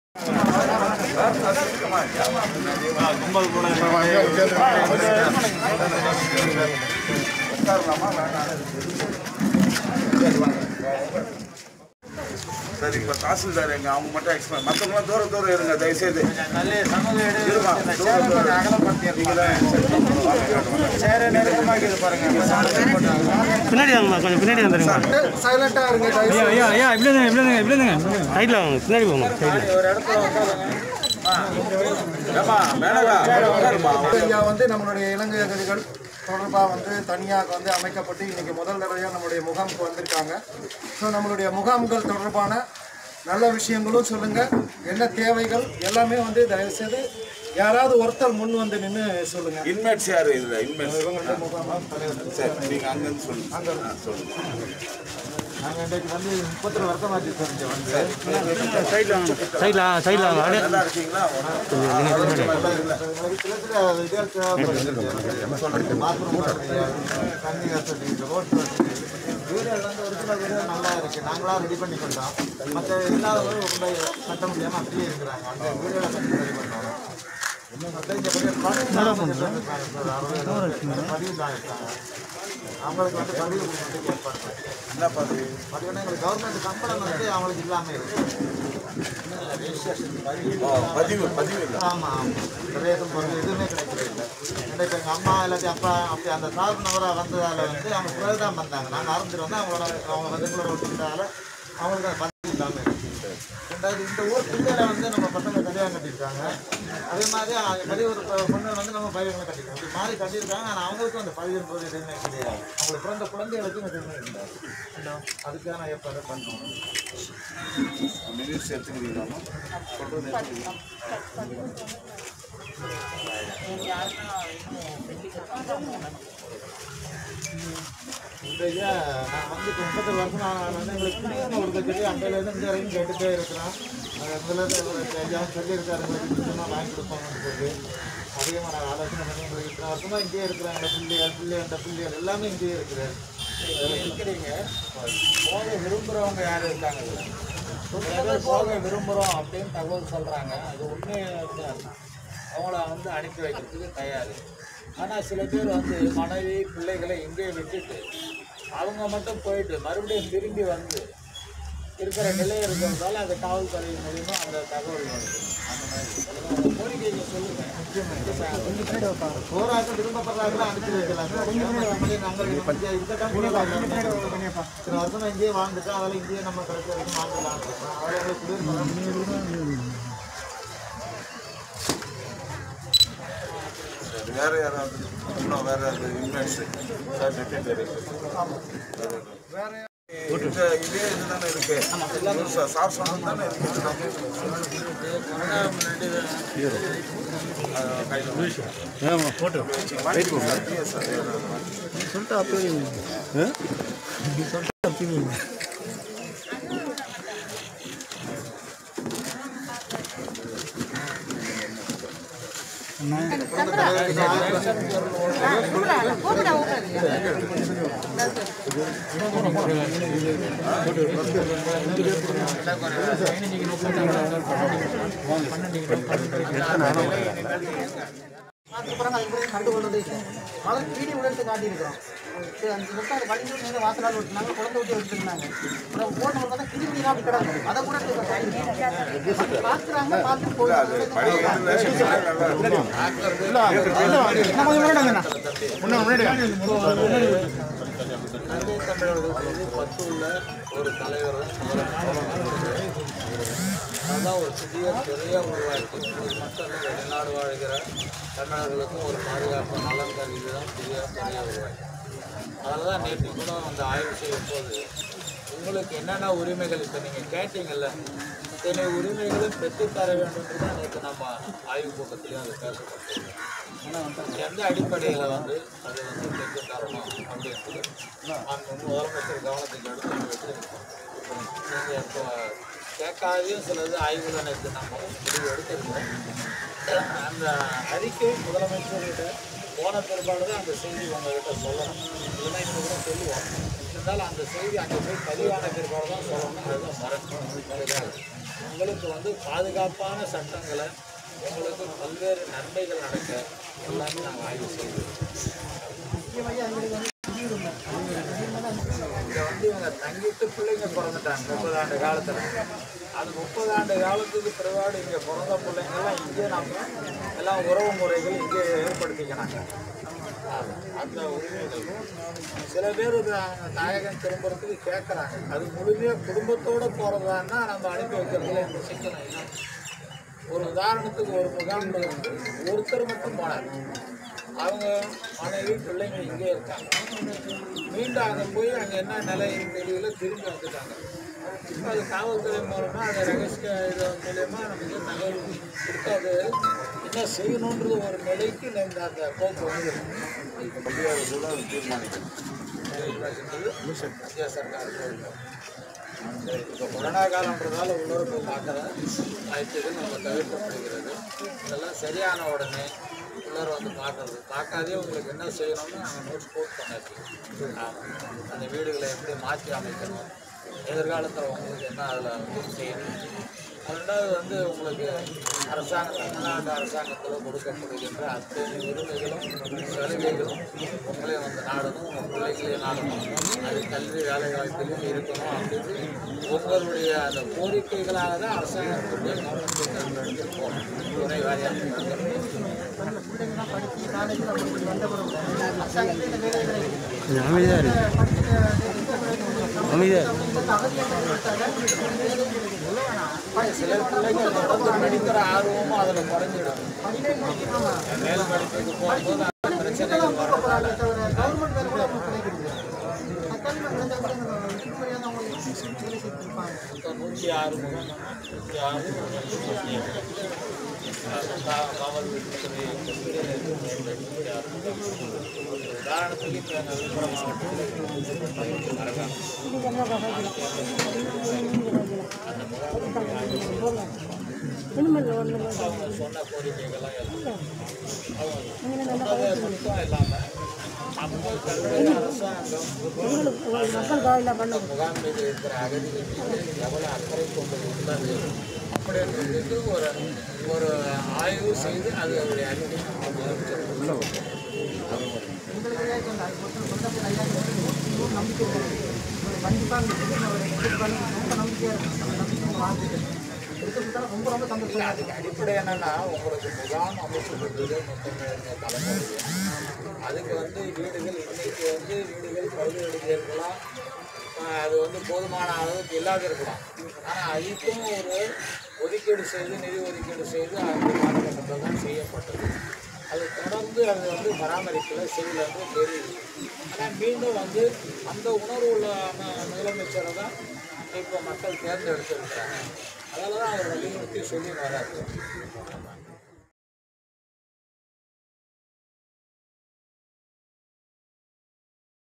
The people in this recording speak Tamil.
சரி இப்போ தாசில்தார் எங்க அவங்க மட்டும் எக்ஸ்பிளைன் மற்றவங்களாம் தூரம் தூரம் இருங்க தயவுசெய்து நல்ல சமூக இருமா, இடைவெளி தூரம் தூரம். அகலப்படுத்தி நீங்க தான் சேர நெருக்கமாக இது பாருங்க பின்னாடி வாங்கம்மா கொஞ்சம் பின்னாடி வந்துருங்க சைலண்டா இருங்க ஐயா ஐயா ஐயா இப்படி இருங்க இப்படி இருங்க இப்படி இருங்க சைடில் வாங்க பின்னாடி போங்க சைடில் ஒரு இடத்துல உட்காருங்க ஏமா மேனகா உட்காருமா. ஐயா வந்து நம்மளுடைய இலங்கை அகதிகள் தொடர்பாக வந்து தனியாக வந்து அமைக்கப்பட்டு இன்னைக்கு முதல் தடவையாக நம்மளுடைய முகாமுக்கு வந்திருக்காங்க ஸோ நம்மளுடைய முகாம்கள் தொடர்பான நல்ல விஷயங்களும் சொல்லுங்க என்ன தேவைகள் எல்லாமே வந்து தயவுசெய்து யாராவது ஒருத்தர் முன் வந்து நின்று சொல்லுங்க இன்மேட்ஸ் யாரு இதுல இன்மேட்ஸ் சரி நீங்க அங்கிருந்து சொல்லுங்க ஆ, சொல்லுங்க நாங்கள் இன்றைக்கு வந்து முப்பத்தி வருஷம் ஆச்சு தெரிஞ்ச வந்து சைடில் வாங்க சைடில் சைடில் வாங்க அப்படியே நல்லா இருக்கீங்களா எங்களுக்கு சில சில இதழ் தேவைப்படுது பாத்ரூம் தண்ணி வசதி ரோட் வசதி வீடுகள் வந்து ஒரு சில வீடுகள் நல்லா இருக்கு நாங்களா ரெடி பண்ணி கொண்டோம் மற்ற இல்லாதவங்க ரொம்ப கட்ட முடியாம அப்படியே இருக்கிறாங்க அந்த வீடுகளை கட்டி ரெடி பண்ணோம் மற்ற இங்க பெரிய பதிவு பதிவு தான் இருக்காங்க அவங்களுக்கு வந்து பதிவு வந்து ஏற்பாடு என்ன பதவி பார்த்தீங்கன்னா எங்களுக்கு கவர்மெண்ட் சம்பளம் வந்து அவங்களுக்கு இல்லாமல் இருக்கு ஓ, பதிவு பதிவு இல்லை ஆமாம் ஆமாம் ரேஷன் பொருள் எதுவுமே கிடைக்கவே இல்லை ஏன்னா இப்போ எங்கள் அம்மா எல்லாத்தையும் அப்பா அப்படி அந்த சார்புனவராக வந்ததால் வந்து அவங்க பிறகு தான் வந்தாங்க நாங்கள் ஆரம்பிச்சிட்டு வந்து அவங்களோட அவங்க வந்து எங்களோட ஒட்டிக்கிட்டால அவங்களுக்கு அது பதிவு இல்லாமல் இருக்கு ரெண்டாவது இந்த ஊர் பிள்ளைகளை வந்து நம்ம பசங்க கல்யாணம் கட்டியிருக்காங்க அதே மாதிரி அ- பெரிய ஒரு பொ- பொண்ணு வந்து நம்ம பையனை கட்டியிருக்கோம் இப்படி மாதிரி கட்டியிருக்காங்க ஆனால் அவங்களுக்கும் அந்த பதிவு போது எதுவுமே கிடையாது அவங்களுக்கு பிறந்த குழந்தைகளுக்கும் எதுவுமே இல்லை அதுக்கான ஏற்பாடு பண்ணுறோம் மினிட்ஸ் எடுத்துக்கிறீங்களாமா சொல்றது எடுத்துக்கிறீங்க இந்த ஐயா நான் வந்து இப்போ முப்பத்தொரு வருஷம் நான் வந்து எங்களுக்கு குடியுரிமை கொடுக்க சொல்லி அண்டையிலேருந்து இந்த வரைக்கும் கேட்டுட்டே இருக்கிறேன் அது முதல்ல ஒரு ஐயா சொல்லியிருக்காரு எங்களுக்கு நிச்சயமாக வாங்கி கொடுப்பாங்கன்னு சொல்லி அதிகமாக நான் ஆலோசனை பண்ணி உங்களுக்கு இத்தனை வருஷமாக இங்கேயே இருக்கிறாங்க பிள்ளைகள் பிள்ளை அந்த பிள்ளைகள் எல்லாமே இங்கேயே இருக்குது இருக்கிறீங்க போக விரும்புகிறவங்க யார் இருக்காங்கல்ல சில பேர் போக விரும்புகிறோம் அப்படின்னு தகவல் சொல்கிறாங்க அது உண்மையாக அவங்கள வந்து அனுப்பி வைக்கிறதுக்கு தயார் ஆனால் சில பேர் வந்து மனைவி பிள்ளைகளை இங்கேயே விட்டுட்டு அவங்க மட்டும் போயிட்டு மறுபடியும் திரும்பி வந்து இருக்கிற நிலை இருக்கிறதால அந்த காவல்துறை மூலியமா அந்த தகவல் வருது அந்த மாதிரி கோரிக்கையை சொல்லுங்க போராட்டம் விரும்பப்படுறாங்களா அனுப்பி வைக்கலாம் நாங்கள் இந்த இத்தனை வருஷமா இங்கேயே வாழ்ந்துட்டோம் அதில் இங்கேயே நம்ம கிடைச்ச வரைக்கும் வாழ்ந்துலாம் அவளை குளிர் சரி, வேற யாராவது இன்னும் வேற யாராவது இன்மேட்ஸ் சார் டெப்யூட்டி வேற இந்த இதே இதுதானே இருக்கு சார் சார் சொன்னது தானே இருக்கு அதுக்கப்புறம் அது கூட கண்டு கொண்டது மழை வீடியோ எடுத்து காட்டியிருக்கிறோம் சரி, அஞ்சு நிமிஷம் அது வழி நேரம் வாசலால் விட்டுனாங்க குழந்தை விட்டு வச்சுருந்தாங்க அப்புறம் போன பார்த்தா கிளி கிளியாக அப்படி கிடக்கும் அதை கூட பார்க்குறாங்க பார்த்து தந்தை தமிழர்களுக்கு பத்துள்ள ஒரு தலைவர் அதான் ஒரு புதிய பெரிய உருவாக்கி மக்கள் வெளிநாடு வாழ்கிற தமிழர்களுக்கும் ஒரு பாதுகாப்பு நலன் கருதி தான் புதிய பெரிய உருவாக்கி அதில் தான் நேற்று கூட அந்த ஆய்வு செய்யும் போது உங்களுக்கு என்னென்ன உரிமைகள் இப்போ நீங்கள் கேட்டீங்கல்ல இத்தனை உரிமைகளும் பெற்றுத்தர வேண்டும் தான் நேற்று நம்ம ஆய்வு கூட்டத்திலையும் அது பேசப்பட்டது எந்த அடிப்படையில் வந்து அது வந்து பெற்று தரணும் அப்படின்னு நான் முதலமைச்சர் கவனத்துக்கு எடுத்து வச்சிருக்கோம் நீங்கள் இப்போ கேட்காதையும் சிலது ஆய்வுகள் நேற்று நம்ம முடிவு எடுத்திருக்கோம் அந்த அறிக்கை முதலமைச்சர்கிட்ட போன பிற்பாடு தான் அந்த செய்தி உங்ககிட்ட சொல்லணும் இல்லைன்னா இப்போ கூட சொல்லுவோம் இருந்தாலும் இருந்தாலும் அந்த செய்தி அங்கே போய் பதிவான பிற்பாடு தான் சொல்லணும் அதுதான் மரணம் உங்களுக்கு வந்து பாதுகாப்பான சட்டங்களை உங்களுக்கு பல்வேறு நன்மைகள் நடக்க எல்லாமே நாங்கள் ஆய்வு செய்வோம் இங்கே வந்து இவங்க தங்கிட்டு பிள்ளைங்க பிறந்துட்டாங்க முப்பது ஆண்டு காலத்தில் அது முப்பது ஆண்டு காலத்துக்கு பிறவாடு இங்கே பிறந்த பிள்ளைங்கெல்லாம் இங்கே நம்ம எல்லாம் உறவு முறைகள் இங்கே ஏற்படுத்திக்கிறாங்க ஆமா, அந்த உரிமைகள் சில பேர் இது அவங்க தாயகம் திரும்புறதுக்கு கேட்குறாங்க அது முழுமையாக குடும்பத்தோடு போகிறதான்னா நம்ம அனுப்பி வைக்கிறதுல இந்த சிக்கனம் இல்லை ஒரு உதாரணத்துக்கு ஒரு முகாமில் வந்து ஒருத்தர் மட்டும் போனார் அவங்க மனைவி பிள்ளைங்க இங்கே இருக்காங்க மீண்டும் அங்கே போய் அங்கே என்ன நிலைன்னு தெரியல திரும்பி வந்துட்டாங்க இப்போ அது காவல்துறை மூலமாக அந்த ரகசிய இது மூலயமா நமக்கு தகவல் கொடுத்து அது என்ன செய்யணுன்றது ஒரு நிலைக்கு இந்த அந்த கோப்பு வந்து மத்திய அரசு தான் தீர்மானிக்கணும் மத்திய சர்க்கார் சரி இப்போ கொரோனா காலன்றதால உள்ளூர் போய் பார்க்குற வாய்ப்புகள் நம்ம தவிர்க்கப்படுகிறது இதெல்லாம் சரியான உடனே உள்ளூர் வந்து பார்க்கறது பார்க்காதே உங்களுக்கு என்ன செய்யணும்னு நாங்கள் நோட்ஸ் போட் பண்ணியாச்சு ஆமாம் அந்த வீடுகளை எப்படி மாற்றி அமைக்கணும் எதிர்காலத்தில் உங்களுக்கு என்ன அதில் செய்யணும் ரெண்டாவது வந்து உங்களுக்கு அரசாங்க தமிழ்நாடு அரசாங்கத்தில் கொடுக்கப்படுகின்ற அத்தனை உரிமைகளும் சலுகைகளும் உங்களே வந்து நாடணும் உங்கள் பிள்ளைகளே நாடணும் அது கல்வி வேலை வாய்ப்பிலும் இருக்கணும் அப்படின்னு உங்களுடைய அந்த கோரிக்கைகளாக தான் அரசாங்கத்துடைய கவனத்துக்கு நாங்கள் எடுத்துட்டு போகணும் துறை வாரியாக பிள்ளைங்களாம் படித்து காலேஜில் படித்து வந்த பிறகு அரசாங்கத்தில் இந்த வேலைகளை கொஞ்சம் அமைதியாக இருக்கு அமைதியாக சில பிள்ளைகள் தொடர்ந்து படிக்கிற ஆர்வமும் அதில் குறைஞ்சிடும் மேல் படிப்புக்கு போகும்போது அந்த பிரச்சனைகள் வர்றதால கவர்மெண்ட் வேலை கூட அவங்களுக்கு கிடைக்கிறது தற்காலிக விளைஞ்சா கூட நம்ம திருப்பதியாக அவங்களுக்கு வேலை செய்திருப்பாங்க மொத்தம் நூற்றி ஆறு முகாம் நூற்றி ஆறு நூற்றி எட்டு காவல்துறை நூற்றி ஆறு முகாம். ஒரு உதாரணத்துக்கு இப்போ எங்கள் விழுப்புரம் மாவட்டத்தில் மரகாணம் அந்த முகாம் அவங்க சொன்ன கோரிக்கைகள்லாம் எல்லாம் அவங்க சொன்னதை மட்டும் இல்லாமல் நம்ம கல்வி அரசாங்கம் அந்த முகாம் மீது இருக்கிற அகதிகள் மீது எவ்வளோ அக்கறை கொண்டு உள்ளது அப்படின்றது ஒரு ஒரு ஆய்வு செய்து அது அவருடைய அறிக்கை நம்ம முதலமைச்சர் கொடுக்கணும். கண்டிப்பாக ரொம்ப நம்பிக்கையாக இருக்கும் ரொம்ப ரொம்ப சந்தோஷம் இல்லை அதுக்கு அடிப்படை என்னன்னா உங்களுக்கு முகாம் அமைச்சிருந்தது முத்தமிழ் தலைமுறை அதுக்கு வந்து வீடுகள் இன்னைக்கு வந்து வீடுகள் பழுது இருக்கலாம் ஆஹ் அது வந்து போதுமான அளவுக்கு இல்லாத இருக்கலாம் ஆனால் அதுக்கும் ஒரு ஒதுக்கீடு செய்து நிதி ஒதுக்கீடு செய்து அந்த காலகட்டத்தில் தான் செய்யப்பட்டது அது தொடர்ந்து அது வந்து பராமரிக்கல செய்யல என்று தெரியுது ஆனால் மீண்டும் வந்து அந்த உணர்வு உள்ள ம- முதலமைச்சரை தான் இப்போ மக்கள் தேர்ந்தெடுத்திருக்கிறாங்க அதில் தான் அவர் வலியுறுத்தி சொல்லி வராரு